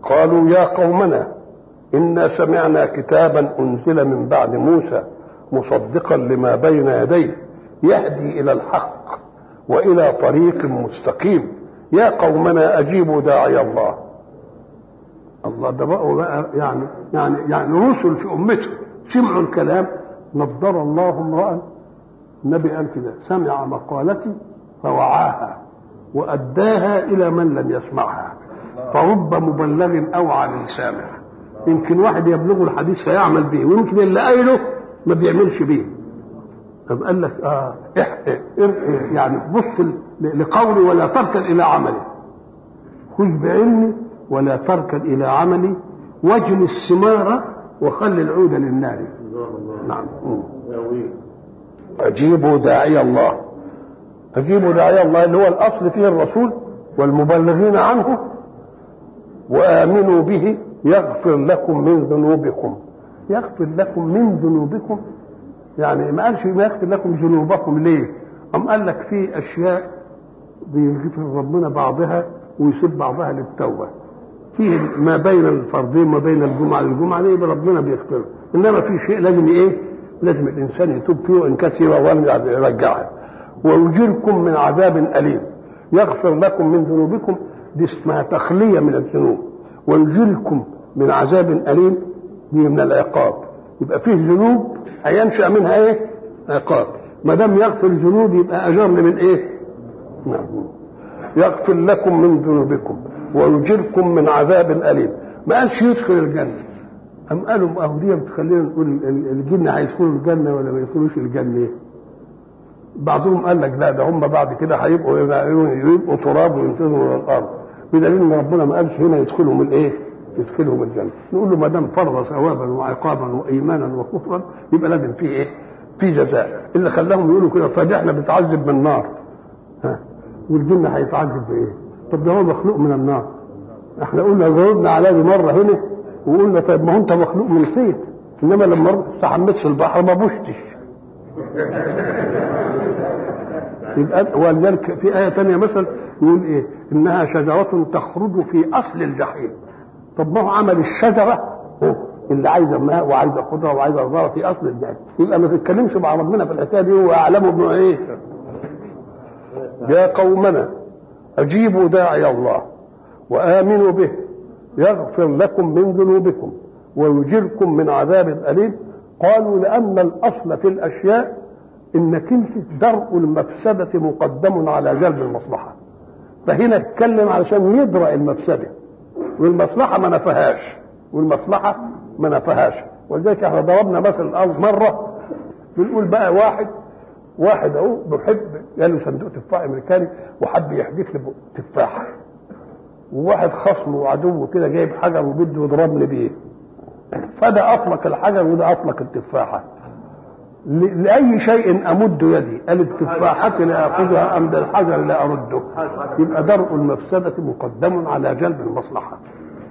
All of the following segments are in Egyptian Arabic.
قالوا يا قومنا إنا سمعنا كتابا أنزل من بعد موسى مصدقا لما بين يديه يهدي إلى الحق وإلى طريق مستقيم يا قومنا أجيبوا داعي الله الله ده بقوا بقى يعني يعني يعني رسل في أمته سمعوا الكلام نضر الله امرأ النبي قال كده سمع مقالتي فوعاها وأداها إلى من لم يسمعها فرب مبلغ أوعى من سامع يمكن واحد يبلغه الحديث فيعمل به ويمكن اللي قايله ما بيعملش به طب قال لك اه إح إح يعني بص لقولي ولا تركن الى عملي خذ بعلمي ولا تركن الى عملي واجن الثمار وخلي العود للنار نعم اجيبوا داعي الله اجيبوا داعي الله اللي هو الاصل فيه الرسول والمبلغين عنه وامنوا به يغفر لكم من ذنوبكم يغفر لكم من ذنوبكم يعني ما قالش ما يغفر لكم ذنوبكم ليه؟ أم قال لك في أشياء بيغفر ربنا بعضها ويسيب بعضها للتوبة فيه ما بين الفرضين ما بين الجمعة للجمعة ليه ربنا بيغفر إنما في شيء لازم إيه؟ لازم الإنسان يتوب فيه وإن كثر ويرجع يرجعها ويجيركم من عذاب أليم يغفر لكم من ذنوبكم دي اسمها تخلية من الذنوب ويجيركم من عذاب أليم دي من العقاب يبقى فيه ذنوب هينشأ منها ايه؟ عقاب ما دام يغفر الذنوب يبقى اجرني من ايه؟ نعم يغفر لكم من ذنوبكم ويجركم من عذاب اليم ما قالش يدخل الجنه أم قالوا أهو دي بتخلينا نقول الجن هيدخلوا الجنة ولا ما يدخلوش الجنة بعضهم قال لك لا ده هم بعد كده هيبقوا يبقوا تراب وينتظروا من الأرض بدليل إن ربنا ما قالش هنا يدخلهم الإيه؟ يدخلهم الجنه نقول له ما دام فرض ثوابا وعقابا وايمانا وكفرا يبقى لازم فيه ايه؟ في جزاء اللي خلاهم يقولوا كده طيب احنا بنتعذب من النار ها والجن هيتعذب بايه؟ طب ده هو مخلوق من النار احنا قلنا جاوبنا على دي مره هنا وقلنا طيب ما هو انت مخلوق من صيد انما لما استحميت في البحر ما بوشتش يبقى ولذلك في آية ثانية مثلا يقول إيه؟ إنها شجرة تخرج في أصل الجحيم طب ما هو عمل الشجره اللي عايزه ماء وعايزه خضره وعايزه خضره في اصل الجنه يبقى ما تتكلمش مع ربنا في الحكايه دي هو اعلم ابن ايه يا قومنا اجيبوا داعي الله وامنوا به يغفر لكم من ذنوبكم ويجركم من عذاب اليم قالوا لان الاصل في الاشياء انك انت درء المفسده مقدم على جلب المصلحه فهنا اتكلم علشان يدرأ المفسده والمصلحة ما نفهاش والمصلحة ما نفهاش ولذلك احنا ضربنا مثل الأرض مرة بنقول بقى واحد واحد اهو بيحب جاله صندوق تفاح امريكاني وحب يحدف لي تفاحه وواحد خصمه وعدوه كده جايب حجر وبده يضربني بيه فده اطلق الحجر وده اطلق التفاحه لأي شيء أمد يدي قال التفاحة لا أخذها أم بالحجر لا أرده يبقى درء المفسدة مقدم على جلب المصلحة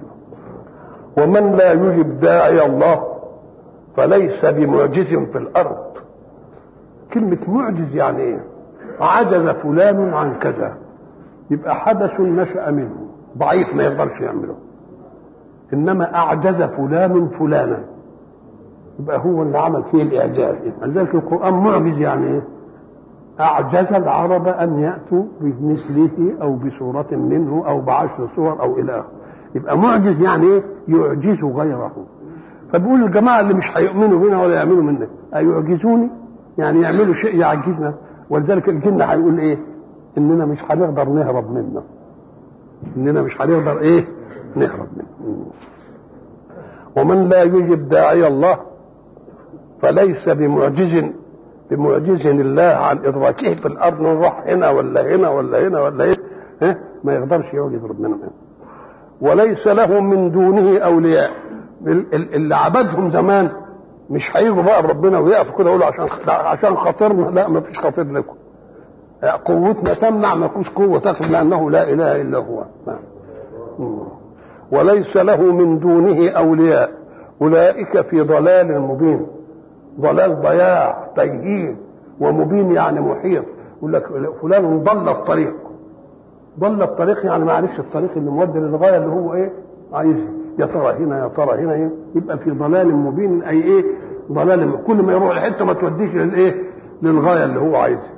ومن لا يجب داعي الله فليس بمعجز في الأرض كلمة معجز يعني إيه عجز فلان عن كذا يبقى حدث نشأ منه ضعيف ما يقدرش يعمله إنما أعجز فلان فلانا يبقى هو اللي عمل فيه الاعجاز لذلك القران معجز يعني ايه اعجز العرب ان ياتوا بمثله او بصوره منه او بعشر صور او الى اخره يبقى معجز يعني ايه يعجز غيره فبيقول الجماعه اللي مش هيؤمنوا بنا ولا يعملوا منا ايعجزوني يعني يعملوا شيء يعجزنا ولذلك الجن هيقول ايه اننا مش هنقدر نهرب منه اننا مش هنقدر ايه نهرب منه ومن لا يجب داعي الله فليس بمعجز بمعجز الله عن ادراكه في الارض نروح هنا ولا هنا ولا هنا ولا هنا ها ما يقدرش يعجز ربنا منه وليس له من دونه اولياء اللي عبدهم زمان مش هيجوا بقى ربنا ويقفوا كده يقولوا عشان عشان خاطرنا لا ما فيش خاطر لكم قوتنا تمنع ما فيش قوه تخف لانه لا اله الا هو وليس له من دونه اولياء اولئك في ضلال مبين ضلال ضياع تيهين ومبين يعني محيط يقول لك فلان ضل الطريق ضل الطريق يعني معلش الطريق اللي مودي للغايه اللي هو ايه عايز يا ترى هنا يا ترى هنا يبقى في ضلال مبين اي ايه ضلال كل ما يروح لحته ما توديش للايه للغايه اللي هو عايزها